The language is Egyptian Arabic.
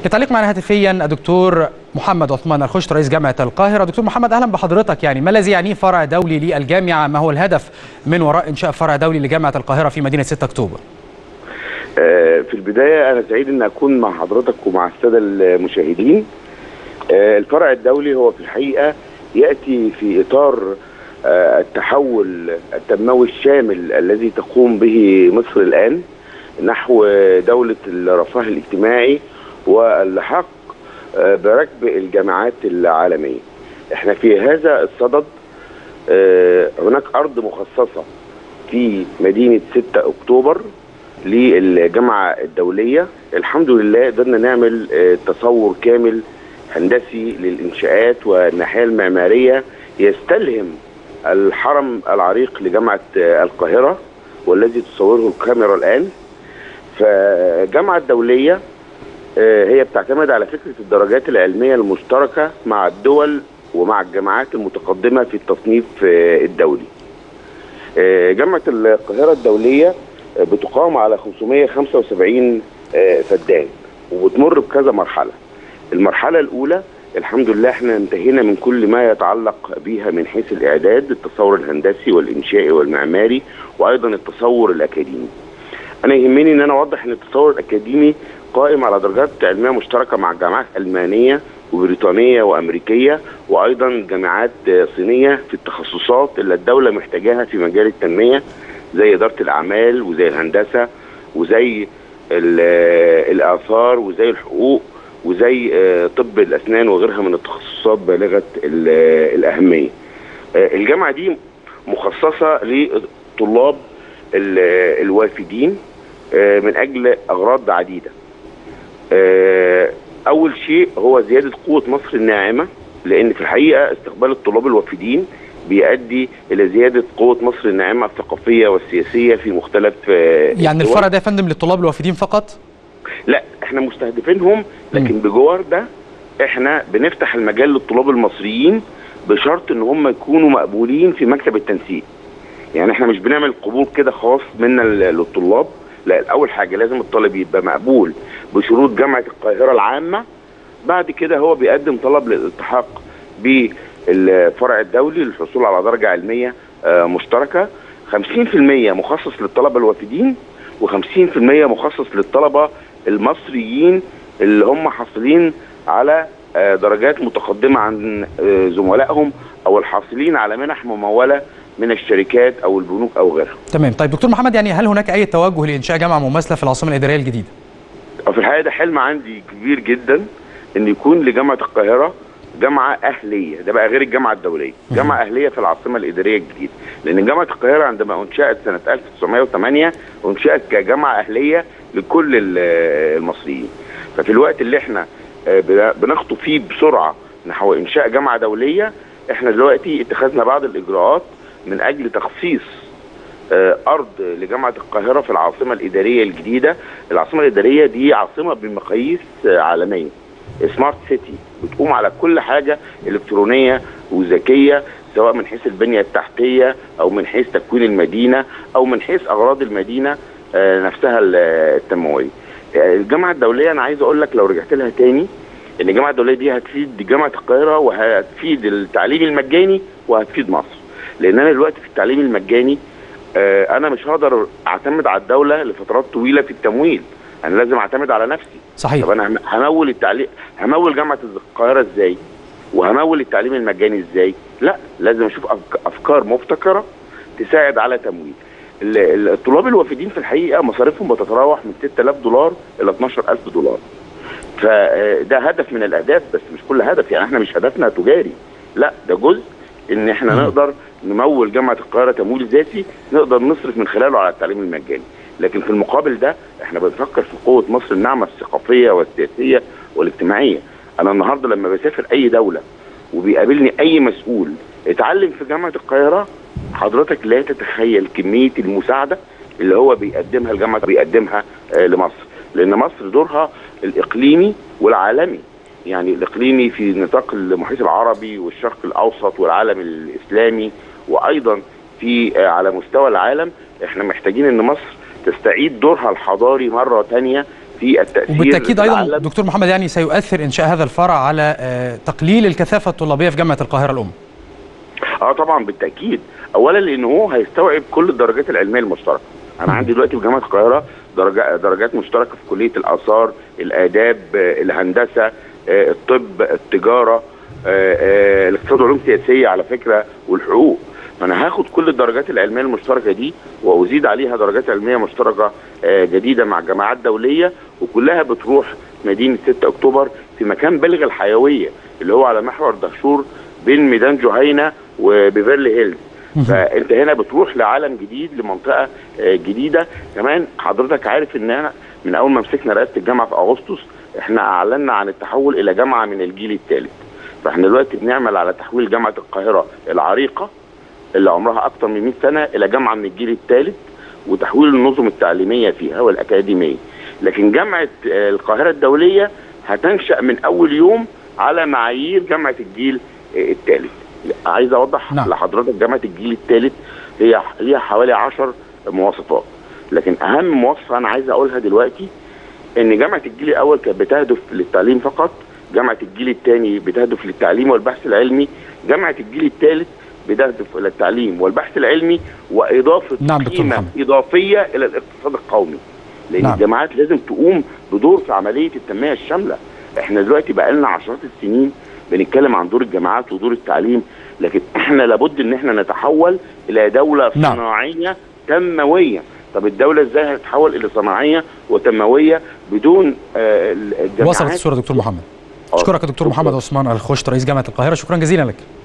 يتعلق معنا هاتفيا الدكتور محمد عثمان الخشت رئيس جامعه القاهره دكتور محمد اهلا بحضرتك يعني ما الذي يعنيه فرع دولي للجامعه ما هو الهدف من وراء انشاء فرع دولي لجامعه القاهره في مدينه 6 اكتوبر في البدايه انا سعيد ان اكون مع حضرتك ومع الساده المشاهدين الفرع الدولي هو في الحقيقه ياتي في اطار التحول التنموي الشامل الذي تقوم به مصر الان نحو دوله الرفاه الاجتماعي والحق بركب الجامعات العالميه. احنا في هذا الصدد هناك ارض مخصصه في مدينه 6 اكتوبر للجامعه الدوليه، الحمد لله قدرنا نعمل تصور كامل هندسي للانشاءات والناحيه المعماريه يستلهم الحرم العريق لجامعه القاهره والذي تصوره الكاميرا الان. فالجامعه الدوليه هي بتعتمد على فكره الدرجات العلميه المشتركه مع الدول ومع الجامعات المتقدمه في التصنيف الدولي. جامعه القاهره الدوليه بتقام على 575 فدان وبتمر بكذا مرحله. المرحله الاولى الحمد لله احنا انتهينا من كل ما يتعلق بها من حيث الاعداد التصور الهندسي والانشائي والمعماري وايضا التصور الاكاديمي. انا يهمني ان انا اوضح ان التصور الاكاديمي قائم على درجات علميه مشتركه مع جامعات المانيه وبريطانيه وامريكيه وايضا جامعات صينيه في التخصصات اللي الدوله محتاجاها في مجال التنميه زي اداره الاعمال وزي الهندسه وزي الاثار وزي الحقوق وزي طب الاسنان وغيرها من التخصصات بالغه الاهميه. الجامعه دي مخصصه لطلاب الوافدين من اجل اغراض عديده. اول شيء هو زياده قوه مصر الناعمه لان في الحقيقه استقبال الطلاب الوافدين بيؤدي الى زياده قوه مصر الناعمه الثقافيه والسياسيه في مختلف يعني الفرع ده يا فندم للطلاب الوافدين فقط؟ لا احنا مستهدفينهم لكن م. بجوار ده احنا بنفتح المجال للطلاب المصريين بشرط ان هم يكونوا مقبولين في مكتب التنسيق. يعني احنا مش بنعمل قبول كده خاص منا للطلاب لا اول حاجه لازم الطالب يبقى مقبول بشروط جامعه القاهره العامه بعد كده هو بيقدم طلب للالتحاق بالفرع الدولي للحصول على درجه علميه مشتركه 50% مخصص للطلبه الوافدين و50% مخصص للطلبه المصريين اللي هم حاصلين على درجات متقدمه عن زملائهم او الحاصلين على منح مموله من الشركات او البنوك او غيرها. تمام، طيب دكتور محمد يعني هل هناك اي توجه لانشاء جامعه مماثله في العاصمه الاداريه الجديده؟ في الحقيقه ده حلم عندي كبير جدا ان يكون لجامعه القاهره جامعه اهليه، ده بقى غير الجامعه الدوليه، جامعه اهليه في العاصمه الاداريه الجديده، لان جامعه القاهره عندما انشات سنه 1908 انشات كجامعه اهليه لكل المصريين. ففي الوقت اللي احنا بنخطو فيه بسرعه نحو انشاء جامعه دوليه احنا دلوقتي اتخذنا بعض الاجراءات من اجل تخصيص ارض لجامعه القاهره في العاصمه الاداريه الجديده، العاصمه الاداريه دي عاصمه بمقاييس عالميه. سمارت سيتي بتقوم على كل حاجه الكترونيه وذكيه سواء من حيث البنيه التحتيه او من حيث تكوين المدينه او من حيث اغراض المدينه نفسها التنمويه. الجامعه الدوليه انا عايز اقول لك لو رجعت لها تاني ان الجامعه الدوليه دي هتفيد جامعه القاهره وهتفيد التعليم المجاني وهتفيد مصر. لان انا دلوقتي في التعليم المجاني آه انا مش هقدر اعتمد على الدوله لفترات طويله في التمويل انا لازم اعتمد على نفسي صحيح طب انا همول التعليم همول جامعه القاهره ازاي وهمول التعليم المجاني ازاي لا لازم اشوف افكار مبتكره تساعد على تمويل الطلاب الوافدين في الحقيقه مصاريفهم بتتراوح من 6000 دولار الى 12000 دولار فده هدف من الاهداف بس مش كل هدف يعني احنا مش هدفنا تجاري لا ده جزء ان احنا نقدر نمول جامعه القاهره تمويل ذاتي نقدر نصرف من خلاله على التعليم المجاني لكن في المقابل ده احنا بنفكر في قوه مصر الناعمه الثقافيه والسياسيه والاجتماعيه انا النهارده لما بسافر اي دوله وبيقابلني اي مسؤول اتعلم في جامعه القاهره حضرتك لا تتخيل كميه المساعده اللي هو بيقدمها الجامعه بيقدمها آه لمصر لان مصر دورها الاقليمي والعالمي يعني الاقليمي في نطاق المحيط العربي والشرق الاوسط والعالم الاسلامي وايضا في آه على مستوى العالم احنا محتاجين ان مصر تستعيد دورها الحضاري مره ثانيه في في التاثير وبالتاكيد في ايضا العالم. دكتور محمد يعني سيؤثر انشاء هذا الفرع على آه، تقليل الكثافه الطلابيه في جامعه القاهره الام اه طبعا بالتاكيد اولا لان هو هيستوعب كل الدرجات العلميه المشتركه انا مم. عندي دلوقتي في جامعه القاهره درجات درجات مشتركه في كليه الاثار الاداب آه، الهندسه آه، الطب التجاره آه، آه، الاقتصاد والعلوم السياسيه على فكره والحقوق فانا هاخد كل الدرجات العلميه المشتركه دي وازيد عليها درجات علميه مشتركه آه، جديده مع جامعات دوليه وكلها بتروح مدينه 6 اكتوبر في مكان بالغ الحيويه اللي هو على محور دهشور بين ميدان جهينه وبيفرلي هيلز فانت هنا بتروح لعالم جديد لمنطقه آه، جديده كمان حضرتك عارف ان انا من اول ما مسكنا رئاسه الجامعه في اغسطس احنا اعلنا عن التحول الى جامعه من الجيل الثالث فاحنا دلوقتي بنعمل على تحويل جامعه القاهره العريقه اللي عمرها اكثر من 100 سنه الى جامعه من الجيل الثالث وتحويل النظم التعليميه فيها والاكاديميه لكن جامعه آه، القاهره الدوليه هتنشا من اول يوم على معايير جامعه الجيل آه، الثالث عايز اوضح نعم. لحضرتك جامعه الجيل الثالث هي ليها حوالي 10 مواصفات لكن اهم مواصفه انا عايز اقولها دلوقتي ان جامعه الجيل الاول كانت بتهدف للتعليم فقط جامعه الجيل الثاني بتهدف للتعليم والبحث العلمي جامعه الجيل الثالث بتهدف الى التعليم والبحث العلمي واضافه نعم دكتور قيمه محمد. اضافيه الى الاقتصاد القومي لان نعم. نعم. الجامعات لازم تقوم بدور في عمليه التنميه الشامله احنا دلوقتي بقى لنا عشرات السنين بنتكلم عن دور الجامعات ودور التعليم لكن احنا لابد ان احنا نتحول الى دوله نعم. صناعيه تنمويه طب الدوله ازاي هتتحول الى صناعيه وتنمويه بدون آه الجامعات وصلت الصوره دكتور محمد آه. اشكرك يا دكتور شكراً. محمد عثمان الخشت رئيس جامعه القاهره شكرا جزيلا لك